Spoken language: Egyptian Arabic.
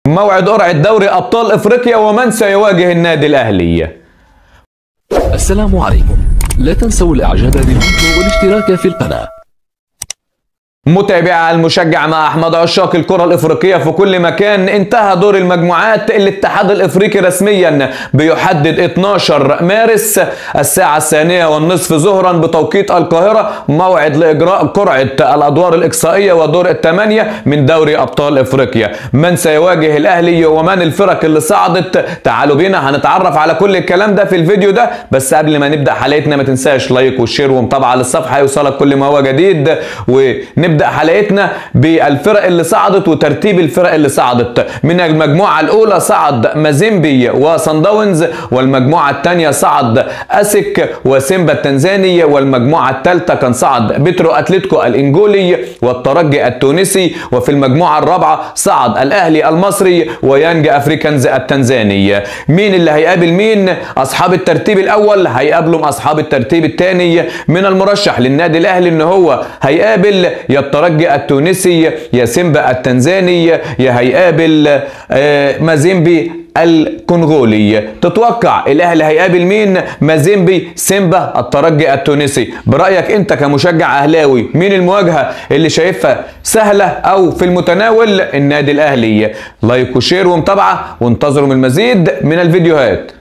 موعد قرعة دوري أبطال إفريقيا ومن سيواجه النادي الأهلي السلام عليكم لا تنسوا الاعجاب بالفيديو والاشتراك في القناة متابع المشجع مع احمد عشاق الكره الافريقيه في كل مكان انتهى دور المجموعات الاتحاد الافريقي رسميا بيحدد 12 مارس الساعه الثانيه والنصف ظهرا بتوقيت القاهره موعد لاجراء قرعه الادوار الاقصائيه ودور الثمانيه من دوري ابطال افريقيا من سيواجه الاهلي ومن الفرق اللي صعدت تعالوا بينا هنتعرف على كل الكلام ده في الفيديو ده بس قبل ما نبدا حلقتنا ما تنساش لايك وشير ومتابعه للصفحه يوصلك كل ما هو جديد ونبدا حلقتنا بالفرق اللي صعدت وترتيب الفرق اللي صعدت من المجموعه الاولى صعد مازيمبي وصن داونز والمجموعه الثانيه صعد اسك وسيمبا التنزاني والمجموعه الثالثه كان صعد بترو اتلتيكو الانجولي والترجي التونسي وفي المجموعه الرابعه صعد الاهلي المصري ويانج افريكانز التنزاني مين اللي هيقابل مين اصحاب الترتيب الاول هيقابلوا اصحاب الترتيب الثاني من المرشح للنادي الاهلي ان هو هيقابل يا الترجي التونسي يا سيمبا التنزاني يا هيقابل آه، مازيمبي الكونغولي تتوقع الاهلي هيقابل مين مازيمبي سيمبا الترجي التونسي برايك انت كمشجع اهلاوي مين المواجهه اللي شايفها سهله او في المتناول النادي الاهلي لايك وشير ومتابعه وانتظروا من المزيد من الفيديوهات